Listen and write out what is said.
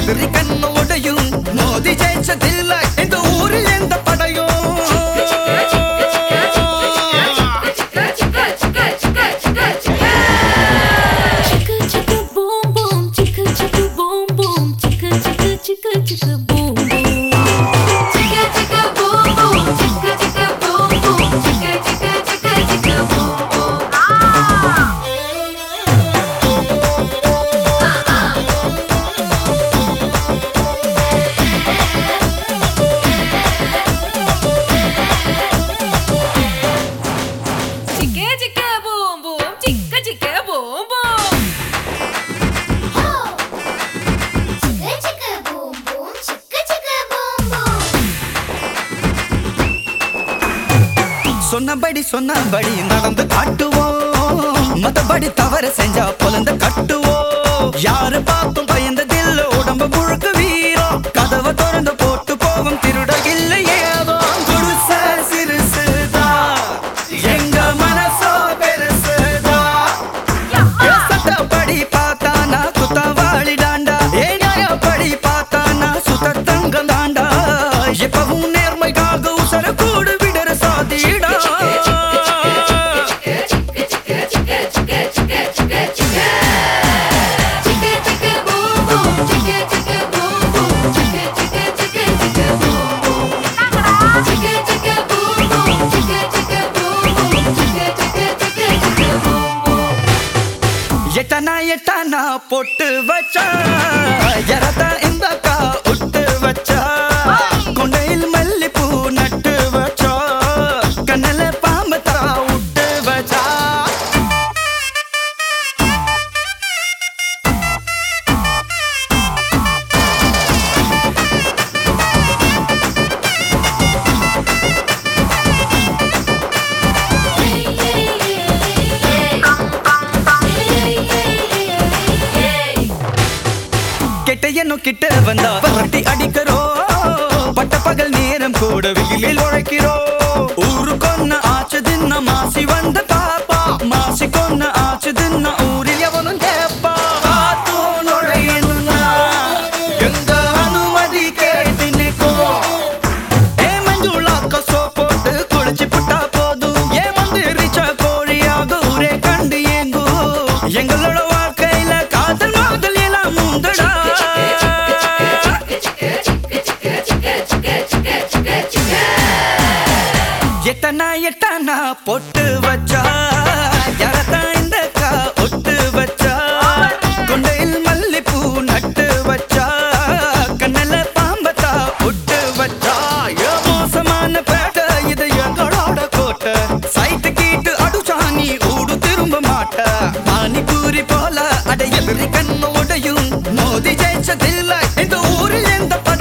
எதிரி கண்ணு உடையும் மோதி ஜெயிச்சதில்லை இந்த ஊரில் எந்த படையும் Chicka chicka boom boom, chicka chicka boom boom, chicka chicka chicka chicka boom boom. Chicka chicka boom boom, chicka chicka boom boom, chicka chicka chicka chicka boom boom. Chicka chicka boom boom, chicka chicka boom boom. Chicka chicka boom boom, chicka chicka boom boom. சொன்னபடி சொன்னபடி நடந்து காட்டுவோம் மத்தபடி தவறு செஞ்சா பொலந்து கட்டுவோம் யாரு பார்த்தும் பயந்ததில்ல உடம்பு முழுக்க வீரம் கதவை திறந்து போட்டு போகும் திருட இல்லை ஏதோ குடிச சிறுசுதான் எங்க மனசோ பெருசுதான் சட்டப்படி பார்த்தா நான் குத்தவாளி டாண்டா ஏ நியாயப்படி பார்த்தா நான் சுத்த தங்கம் தாண்டா எப்பவும் நேர்மைக்காக உசர கூடு விடற சாதிடா Chicka chicka boom boom, chicka chicka boom boom, chicka chicka chicka chicka boom boom. Chicka chicka boom boom, chicka chicka boom boom, chicka chicka chicka chicka boom boom. எட்டனா எட்டனா பொட்டு வச்சா எரத்தா இந்தக்கா உட்டு வச்சா கொண்டையில் மல்லிப்பூ நட்டு வச்சா கண்ணில பாம்பு தா விட்டு வச்சா கெட்ட எண்ணம் கிட்ட வந்தா வரட்டி அடிக்கிறோம் பட்ட பகல் நேரம் கூட வெயிலில் உழைக்கிறோம் ஊரு கொன்ன ஆச்சதுன்னா மாசி வந்த பாப்பா மாசி கொன்ன ஆச்சதுன்னா ஊரில் எவனும் கேப்பா காத்தும் நுழையணும்னா எங்க அனுமதி கேட்டு நிற்கும் ஏ மஞ்சுளாக்க சோப்போட்டு குளிச்சு புட்டா போதும் ஏ மந்திரிச்ச கோழியாக ஊரே கண்டு ஏங்கும் எங்களோட வாழ்க்கையில காதல் மாதல் எல்லாம் முந்தடா எட்டனா எட்டனா பொட்டு வச்சா யாரத்தான் இந்த கா ஒட்டு வச்சா கொண்டையில் மல்லிப்பூ நட்டு வச்சா கண்ணில பாம்பத்தா ஒட்டு வச்சா ஏ மோசமான பேட்டை இது எங்களோட கோட்டை சைட்டு கீட்டு அடிச்சா நீ ஊடு திரும்ப மாட்ட பானிபூரி போல அட எதிரி கண்ணு உடையும் மோதி ஜெயிச்சதில்லை இந்த ஊரில் எந்த